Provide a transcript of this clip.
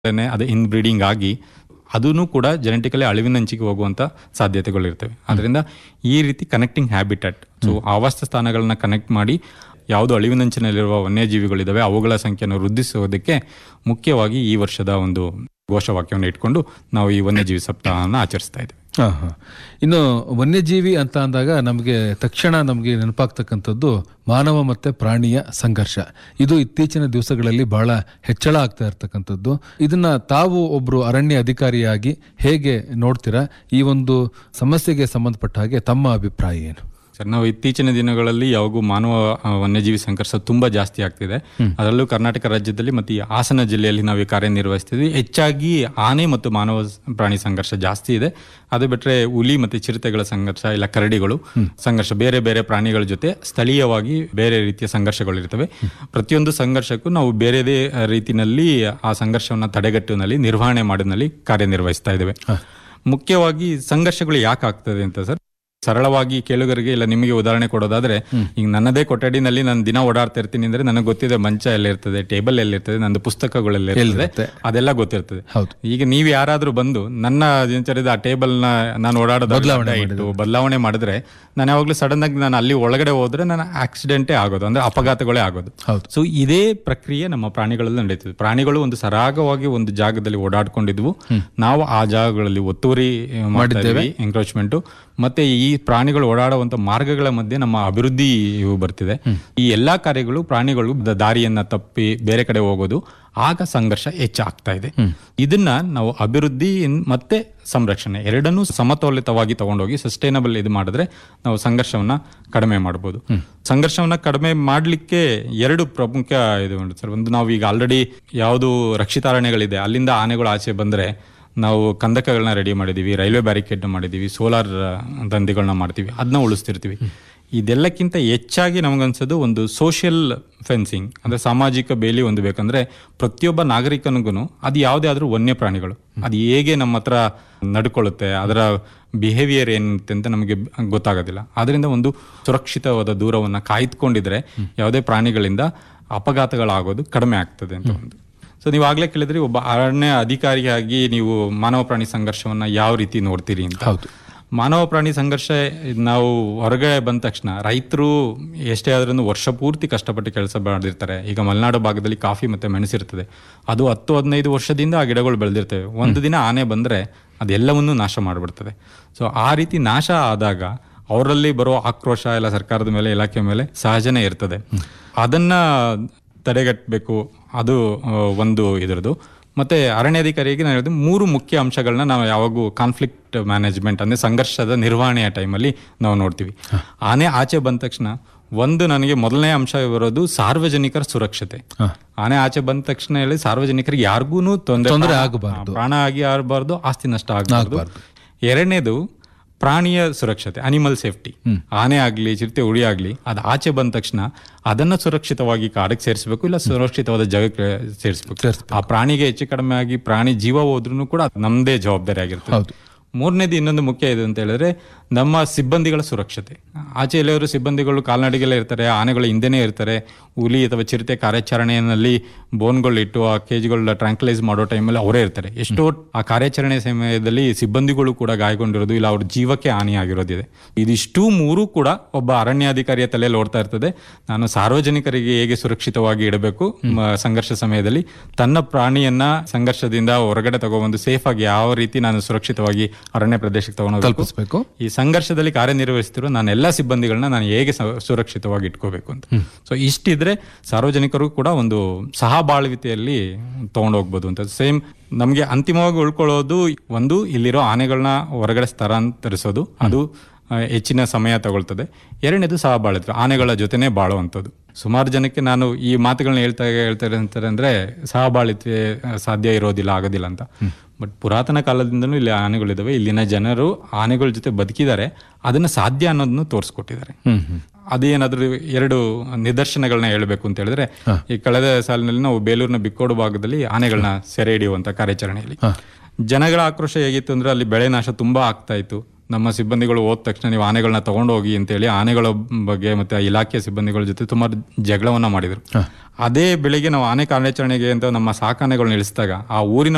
ಅದು ಇನ್ ಬ್ರೀಡಿಂಗ್ ಆಗಿ ಅದೂ ಕೂಡ ಜೆನೆಟಿಕಲಿ ಅಳಿವಿನಂಚಿಗೆ ಹೋಗುವಂತ ಸಾಧ್ಯತೆಗಳಿರ್ತವೆ ಅದರಿಂದ ಈ ರೀತಿ ಕನೆಕ್ಟಿಂಗ್ ಹ್ಯಾಬಿಟಟ್ ಸೊ ಆವಾಸ ಸ್ಥಾನಗಳನ್ನ ಕನೆಕ್ಟ್ ಮಾಡಿ ಯಾವುದು ಅಳಿವಿನಂಚಿನಲ್ಲಿರುವ ವನ್ಯಜೀವಿಗಳಿದಾವೆ ಅವುಗಳ ಸಂಖ್ಯೆಯನ್ನು ವೃದ್ಧಿಸುವುದಕ್ಕೆ ಮುಖ್ಯವಾಗಿ ಈ ವರ್ಷದ ಒಂದು ಘೋಷವಾಕ್ಯವನ್ನು ಇಟ್ಕೊಂಡು ನಾವು ಈ ವನ್ಯಜೀವಿ ಸಪ್ತಾಹವನ್ನು ಆಚರಿಸ್ತಾ ಇದ್ದೇವೆ ಹಾ, ಹಾ. ಇನ್ನು ವನ್ಯಜೀವಿ ಅಂತ ಅಂದಾಗ ನಮಗೆ ತಕ್ಷಣ ನಮಗೆ ನೆನಪಾಗ್ತಕ್ಕಂಥದ್ದು ಮಾನವ ಮತ್ತೆ ಪ್ರಾಣಿಯ ಸಂಘರ್ಷ ಇದು ಇತ್ತೀಚಿನ ದಿವಸಗಳಲ್ಲಿ ಬಹಳ ಹೆಚ್ಚಳ ಆಗ್ತಾ ಇರ್ತಕ್ಕಂಥದ್ದು ಇದನ್ನ ತಾವು ಒಬ್ರು ಅರಣ್ಯ ಅಧಿಕಾರಿಯಾಗಿ ಹೇಗೆ ನೋಡ್ತೀರಾ ಈ ಒಂದು ಸಮಸ್ಯೆಗೆ ಸಂಬಂಧಪಟ್ಟ ಹಾಗೆ ತಮ್ಮ ಅಭಿಪ್ರಾಯ ಏನು ಸರ್ ನಾವು ಇತ್ತೀಚಿನ ದಿನಗಳಲ್ಲಿ ಯಾವಾಗೂ ಮಾನವ ಆ, ವನ್ಯಜೀವಿ ಸಂಘರ್ಷ ತುಂಬಾ ಜಾಸ್ತಿ ಆಗ್ತಿದೆ ಅದರಲ್ಲೂ ಕರ್ನಾಟಕ ರಾಜ್ಯದಲ್ಲಿ ಮತ್ತು ಈ ಹಾಸನ ಜಿಲ್ಲೆಯಲ್ಲಿ ನಾವು ಈ ಕಾರ್ಯನಿರ್ವಹಿಸ್ತಿದ್ವಿ ಹೆಚ್ಚಾಗಿ ಆನೆ ಮತ್ತು ಮಾನವ ಸ್- ಪ್ರಾಣಿ ಸಂಘರ್ಷ ಜಾಸ್ತಿ ಇದೆ ಅದು ಬಿಟ್ರೆ ಹುಲಿ ಮತ್ತು ಚಿರತೆಗಳ ಸಂಘರ್ಷ ಇಲ್ಲ ಕರಡಿಗಳು ಸಂಘರ್ಷ ಬೇರೆ ಬೇರೆ ಪ್ರಾಣಿಗಳ ಜೊತೆ ಸ್ಥಳೀಯವಾಗಿ ಬೇರೆ ರೀತಿಯ ಸಂಘರ್ಷಗಳು ಇರ್ತವೆ ಪ್ರತಿಯೊಂದು ಸಂಘರ್ಷಕ್ಕೂ ನಾವು ಬೇರೆದೇ ರೀತಿನಲ್ಲಿ ಆ ಸಂಘರ್ಷವನ್ನು ತಡೆಗಟ್ಟುವಲ್ಲಿ ನಿರ್ವಹಣೆ ಮಾಡೋದ್ರಲ್ಲಿ ಕಾರ್ಯನಿರ್ವಹಿಸ್ತಾ ಇದ್ದೇವೆ ಮುಖ್ಯವಾಗಿ ಸಂಘರ್ಷಗಳು ಯಾಕೆ ಆಗ್ತದೆ ಅಂತ ಸರ್ ಸರಳವಾಗಿ ಕೇಳುಗರಿಗೆ ಇಲ್ಲ ನಿಮಗೆ ಉದಾಹರಣೆ ಕೊಡೋದಾದ್ರೆ ಈಗ ನನ್ನದೇ ಕೊಠಡಿನಲ್ಲಿ ನಾನು ದಿನ ಓಡಾಡ್ತಾ ಇರ್ತೀನಿ ಅಂದ್ರೆ ನನಗೆ ಗೊತ್ತಿದೆ ಮಂಚ ಎಲ್ಲಿರ್ತದೆ ಟೇಬಲ್ ಎಲ್ಲಿರ್ತದೆ ನಂದು ಪುಸ್ತಕಗಳೆಲ್ಲ ಇರ್ತದೆ ಅದೆಲ್ಲ ಗೊತ್ತಿರ್ತದೆ ಹೌದು. ಈಗ ನೀವು ಯಾರಾದ್ರೂ ಬಂದು ನನ್ನ ದಿನಚರ್ಯದ ಆ ಟೇಬಲ್ ನ ನಾನು ಓಡಾಡೋದು ಬದಲಾವಣೆ ಇಟ್ಟು ಬದಲಾವಣೆ ಮಾಡಿದ್ರೆ ನಾನು ಯಾವಾಗ್ಲೂ ಸಡನ್ ಆಗಿ ನಾನು ಅಲ್ಲಿ ಒಳಗಡೆ ಹೋದ್ರೆ ನಾನು ಆಕ್ಸಿಡೆಂಟೇ ಆಗೋದು ಅಂದ್ರೆ ಅಪಘಾತಗಳೇ ಆಗೋದು ಹೌದು. ಸೊ ಇದೇ ಪ್ರಕ್ರಿಯೆ ನಮ್ಮ ಪ್ರಾಣಿಗಳಲ್ಲಿ ನಡೀತದೆ ಪ್ರಾಣಿಗಳು ಒಂದು ಸರಾಗವಾಗಿ ಒಂದು ಜಾಗದಲ್ಲಿ ಓಡಾಡ್ಕೊಂಡಿದ್ವು ನಾವು ಆ ಜಾಗಗಳಲ್ಲಿ ಒತ್ತುವರಿ ಮಾಡಿದ್ದೇವೆ ಎಂಕ್ರೋಚ್ಮೆಂಟ್ ಮತ್ತೆ ಈ ಪ್ರಾಣಿಗಳು ಓಡಾಡುವಂತ ಮಾರ್ಗಗಳ ಮಧ್ಯೆ ನಮ್ಮ ಅಭಿವೃದ್ಧಿ ಇವು ಬರ್ತಿದೆ ಈ ಎಲ್ಲಾ ಕಾರ್ಯಗಳು ಪ್ರಾಣಿಗಳು ದ- ದಾರಿಯನ್ನ ತಪ್ಪಿ ಬೇರೆ ಕಡೆ ಹೋಗೋದು ಆಗ ಸಂಘರ್ಷ ಹೆಚ್ಚಾಗ್ತಾ ಇದೆ ಇದನ್ನ ನಾವು ಅಭಿವೃದ್ಧಿ ಇನ್- ಮತ್ತೆ ಸಂರಕ್ಷಣೆ ಎರಡನ್ನೂ ಸಮತೋಲಿತವಾಗಿ ತಗೊಂಡೋಗಿ ಸಸ್ಟೈನಬಲ್ ಇದು ಮಾಡಿದ್ರೆ ನಾವು ಸಂಘರ್ಷವನ್ನ ಕಡಿಮೆ ಮಾಡಬಹುದು ಸಂಘರ್ಷವನ್ನ ಕಡಿಮೆ ಮಾಡ್ಲಿಕ್ಕೆ ಎರಡು ಪ್ರಮುಖ ಇದು ಉಂಟು ಸರ್ ಒಂದು ನಾವು ಈಗ ಆಲ್ರೆಡಿ ಯಾವುದು ರಕ್ಷಿತಾರಣ್ಯಗಳಿದೆ ಅಲ್ಲಿಂದ ಆನೆಗಳು ಆಚೆ ಬಂದ್ರೆ ನಾವು ಕಂದಕಗಳನ್ನ ರೆಡಿ ಮಾಡಿದೀವಿ ರೈಲ್ವೆ ಬ್ಯಾರಿಕೇಡ್ ಮಾಡಿದೀವಿ ಸೋಲಾರ್ ದಂಧಿಗಳನ್ನ ಮಾಡ್ತೀವಿ ಅದನ್ನ ಉಳಿಸ್ತಿರ್ತೀವಿ ಇದೆಲ್ಲಕ್ಕಿಂತ ಹೆಚ್ಚಾಗಿ ನಮಗನ್ಸೋದು ಒಂದು ಸೋಷಿಯಲ್ ಫೆನ್ಸಿಂಗ್ ಅಂದ್ರೆ ಸಾಮಾಜಿಕ ಬೇಲಿ ಒಂದು ಬೇಕಂದ್ರೆ ಪ್ರತಿಯೊಬ್ಬ ನಾಗರಿಕನಿಗೂ ಅದು ಯಾವುದೇ ಆದ್ರೂ ವನ್ಯ ಪ್ರಾಣಿಗಳು ಅದು ಹೇಗೆ ನಮ್ಮ ಹತ್ರ ನಡ್ಕೊಳ್ಳುತ್ತೆ ಅದರ ಬಿಹೇವಿಯರ್ ಏನಿರುತ್ತೆ ಅಂತ ನಮಗೆ ಗೊತ್ತಾಗೋದಿಲ್ಲ ಆದ್ರಿಂದ ಒಂದು ಸುರಕ್ಷಿತವಾದ ದೂರವನ್ನ ಕಾಯ್ದುಕೊಂಡಿದ್ರೆ ಯಾವುದೇ ಪ್ರಾಣಿಗಳಿಂದ ಅಪಘಾತಗಳಾಗೋದು ಕಡಿಮೆ ಆಗ್ತದೆ ಅಂತ ಒಂದು ಸೊ ನೀವು ಆಗ್ಲೇ ಕೇಳಿದ್ರಿ ಒಬ್ಬ ಅರಣ್ಯ ಅಧಿಕಾರಿಯಾಗಿ ನೀವು ಮಾನವ ಪ್ರಾಣಿ ಸಂಘರ್ಷವನ್ನ ಯಾವ ರೀತಿ ನೋಡ್ತೀರಿ ಅಂತ ಹೌದು. ಮಾನವ ಪ್ರಾಣಿ ಸಂಘರ್ಷ ನಾವು ಹೊರಗಡೆ ಬಂದ ತಕ್ಷಣ ರೈತರು ಎಷ್ಟೇ ಆದ್ರೂ ವರ್ಷ ಪೂರ್ತಿ ಕಷ್ಟಪಟ್ಟು ಕೆಲಸ ಮಾಡಿರ್ತಾರೆ ಈಗ ಮಲೆನಾಡು ಭಾಗದಲ್ಲಿ ಕಾಫಿ ಮತ್ತೆ ಮೆಣಸಿರ್ತದೆ ಅದು ಹತ್ತು ಹದಿನೈದು ವರ್ಷದಿಂದ ಆ ಗಿಡಗಳು ಬೆಳೆದಿರ್ತವೆ ಒಂದು ದಿನ ಆನೆ ಬಂದ್ರೆ ಅದೆಲ್ಲವನ್ನೂ ನಾಶ ಮಾಡಿಬಿಡ್ತದೆ ಸೊ ಆ ರೀತಿ ನಾಶ ಆದಾಗ ಅವರಲ್ಲಿ ಬರೋ ಆಕ್ರೋಶ ಎಲ್ಲ ಸರ್ಕಾರದ ಮೇಲೆ ಇಲಾಖೆ ಮೇಲೆ ಸಹಜನೇ ಇರ್ತದೆ ಅದನ್ನ ತಡೆಗಟ್ಟಬೇಕು ಅದು ಆ, ಒಂದು ಇದರದು ಮತ್ತೆ ಅರಣ್ಯಾಧಿಕಾರಿಗೆ ನಾನು ಹೇಳಿದೆ ಮೂರು ಮುಖ್ಯ ಅಂಶಗಳನ್ನ ನಾವು ಯಾವಾಗೂ ಕಾನ್ಫ್ಲಿಕ್ಟ್ ಮ್ಯಾನೇಜ್ಮೆಂಟ್ ಅಂದ್ರೆ ಸಂಘರ್ಷದ ನಿರ್ವಹಣೆಯ ಟೈಮಲ್ಲಿ ನಾವು ನೋಡ್ತೀವಿ ಆನೆ ಆಚೆ ಬಂದ ತಕ್ಷಣ ಒಂದು ನನಗೆ ಮೊದಲನೇ ಅಂಶ ಬರೋದು ಸಾರ್ವಜನಿಕರ ಸುರಕ್ಷತೆ ಆನೆ ಆಚೆ ಬಂದ ತಕ್ಷಣ ಹೇಳಿ ಸಾರ್ವಜನಿಕರಿಗೆ ಯಾರಿಗೂ ತೊಂದರೆ ತೊಂದ್ರೆ ಆಗಬಾರ್ದು. ಪ್ರಾಣ ಆಗಿ ಆಗಬಾರ್ದು ಆಸ್ತಿ ನಷ್ಟ ಆಗಬಾರ್ದು ಎರಡನೇದು ಪ್ರಾಣಿಯ ಸುರಕ್ಷತೆ ಅನಿಮಲ್ ಸೇಫ್ಟಿ ಆನೆ ಆಗ್ಲಿ ಚಿರತೆ ಉಳಿ ಆಗ್ಲಿ ಅದು ಆಚೆ ಬಂದ ತಕ್ಷಣ ಅದನ್ನ ಸುರಕ್ಷಿತವಾಗಿ ಕಾಡಿಗೆ ಸೇರಿಸಬೇಕು ಇಲ್ಲ ಸುರಕ್ಷಿತವಾದ ಜಾಗಕ್ಕೆ ಸೇರಿಸಬೇಕು ಆ ಪ್ರಾಣಿಗೆ ಹೆಚ್ಚು ಕಡಿಮೆ ಆಗಿ ಪ್ರಾಣಿ ಜೀವ ಹೋದ್ರೂ ಕೂಡ ಅದು ನಮ್ದೇ ಜವಾಬ್ದಾರಿ ಆಗಿರ್ತದೆ ಹೌದು. ಮೂರನೇದು ಇನ್ನೊಂದು ಮುಖ್ಯ ಇದೆ ಅಂತ ಹೇಳಿದ್ರೆ ನಮ್ಮ ಸಿಬ್ಬಂದಿಗಳ ಸುರಕ್ಷತೆ ಆಚೆ ಎಲ್ಲವರು ಸಿಬ್ಬಂದಿಗಳು ಕಾಲ್ನಡಿಗೆಲ್ಲ ಇರ್ತಾರೆ ಆನೆಗಳು ಹಿಂದೆನೇ ಇರ್ತಾರೆ ಹುಲಿ ಅಥವಾ ಚಿರತೆ ಕಾರ್ಯಾಚರಣೆಯಲ್ಲಿ ಬೋನ್ಗಳು ಇಟ್ಟು ಆ ಕೇಜ್ಗಳನ್ನ ಟ್ರಾಂಕ್ಲೈಸ್ ಮಾಡೋ ಟೈಮಲ್ಲಿ ಅವರೇ ಇರ್ತಾರೆ ಎಷ್ಟೋ ಆ ಕಾರ್ಯಾಚರಣೆ ಸಮಯದಲ್ಲಿ ಸಿಬ್ಬಂದಿಗಳು ಕೂಡ ಗಾಯಗೊಂಡಿರೋದು ಇಲ್ಲ ಅವ್ರ ಜೀವಕ್ಕೆ ಹಾನಿಯಾಗಿರೋದಿದೆ ಇದಿಷ್ಟು ಮೂರು ಕೂಡ ಒಬ್ಬ ಅರಣ್ಯಾಧಿಕಾರಿಯ ತಲೆಯಲ್ಲಿ ಓಡ್ತಾ ಇರ್ತದೆ ನಾನು ಸಾರ್ವಜನಿಕರಿಗೆ ಹೇಗೆ ಸುರಕ್ಷಿತವಾಗಿ ಇಡಬೇಕು ಮ- ಸಂಘರ್ಷ ಸಮಯದಲ್ಲಿ ತನ್ನ ಪ್ರಾಣಿಯನ್ನ ಸಂಘರ್ಷದಿಂದ ಹೊರಗಡೆ ತಗೊಬಂದು ಸೇಫ್ ಆಗಿ ಯಾವ ರೀತಿ ನಾನು ಸುರಕ್ಷಿತವಾಗಿ ಅರಣ್ಯ ಪ್ರದೇಶಕ್ಕೆ ತಗೊಂಡೋಗ್ಬೇಕು ತಲುಪಿಸ್ಬೇಕು ಈ ಸಂಘರ್ಷದಲ್ಲಿ ಕಾರ್ಯನಿರ್ವಹಿಸ್ತಿರೋ ನಾನು ಎಲ್ಲ ಸಿಬ್ಬಂದಿಗಳನ್ನ ನಾನು ಹೇಗೆ ಸ- ಸುರಕ್ಷಿತವಾಗಿ ಇಟ್ಕೋಬೇಕು ಅಂತ ಸೊ ಇಷ್ಟಿದ್ರೆ ಸಾರ್ವಜನಿಕರು ಕೂಡ ಒಂದು ಸಹಬಾಳ್ವಿತೆಯಲ್ಲಿ ತಗೊಂಡೋಗ್ಬೋದು ಅಂತ ಸೇಮ್ ನಮಗೆ ಅಂತಿಮವಾಗಿ ಉಳ್ಕೊಳ್ಳೋದು ಒಂದು ಇಲ್ಲಿರೋ ಆನೆಗಳನ್ನ ಹೊರಗಡೆ ಸ್ಥಳಾಂತರಿಸೋದು ಅದು ಆ, ಹೆಚ್ಚಿನ ಸಮಯ ತಗೊಳ್ತದೆ ಎರಡನೇದು ಸಹಬಾಳ್ವಿಕೆ ಆನೆಗಳ ಜೊತೆನೆ ಬಾಳುವಂಥದ್ದು ಸುಮಾರು ಜನಕ್ಕೆ ನಾನು ಈ ಮಾತುಗಳನ್ನ ಹೇಳ್ತಾ ಹೇಳ್ತಾರೆ ಅಂತಾರೆ ಅಂದ್ರೆ ಸಹಬಾಳಿತ್ವೆ ಆ, ಸಾಧ್ಯ ಇರೋದಿಲ್ಲ ಆಗೋದಿಲ್ಲ ಅಂತ ಬಟ್ ಪುರಾತನ ಕಾಲದಿಂದನೂ ಇಲ್ಲಿ ಆನೆಗಳಿದಾವೆ ಇಲ್ಲಿನ ಜನರು ಆನೆಗಳ ಜೊತೆ ಬದುಕಿದ್ದಾರೆ ಅದನ್ನ ಸಾಧ್ಯ ಅನ್ನೋದನ್ನು ತೋರಿಸ್ಕೊಟ್ಟಿದ್ದಾರೆ ಅದೇನಾದ್ರೂ ಎರಡು ನಿದರ್ಶನಗಳನ್ನ ಹೇಳ್ಬೇಕು ಅಂತ ಹೇಳಿದ್ರೆ ಈ ಕಳೆದ ಸಾಲಿನಲ್ಲಿ ನಾವು ಬೇಲೂರಿನ ಬಿಕ್ಕೋಡು ಭಾಗದಲ್ಲಿ ಆನೆಗಳನ್ನ ಸೆರೆ ಹಿಡಿಯುವಂತ ಕಾರ್ಯಾಚರಣೆಯಲ್ಲಿ ಜನಗಳ ಆಕ್ರೋಶ ಹೇಗಿತ್ತು ಅಂದ್ರೆ ಅಲ್ಲಿ ಬೆಳೆ ನಾಶ ತುಂಬಾ ಆಗ್ತಾ ಇತ್ತು ನಮ್ಮ ಸಿಬ್ಬಂದಿಗಳು ಹೋದ ತಕ್ಷಣ ನೀವು ಆನೆಗಳನ್ನ ತಗೊಂಡು ಹೋಗಿ ಅಂತೇಳಿ ಆನೆಗಳ ಬಗ್ಗೆ ಮತ್ತೆ ಆ ಇಲಾಖೆಯ ಸಿಬ್ಬಂದಿಗಳ ಜೊತೆ ಸುಮಾರು ಜಗಳವನ್ನ ಮಾಡಿದ್ರು ಅದೇ ಬೆಳಿಗ್ಗೆ ನಾವು ಆನೆ ಕಾರ್ಯಾಚರಣೆಗೆ ಅಂತ ನಮ್ಮ ಸಾಕಾನೆಗಳನ್ನ ಇಳಿಸಿದಾಗ ಆ ಊರಿನ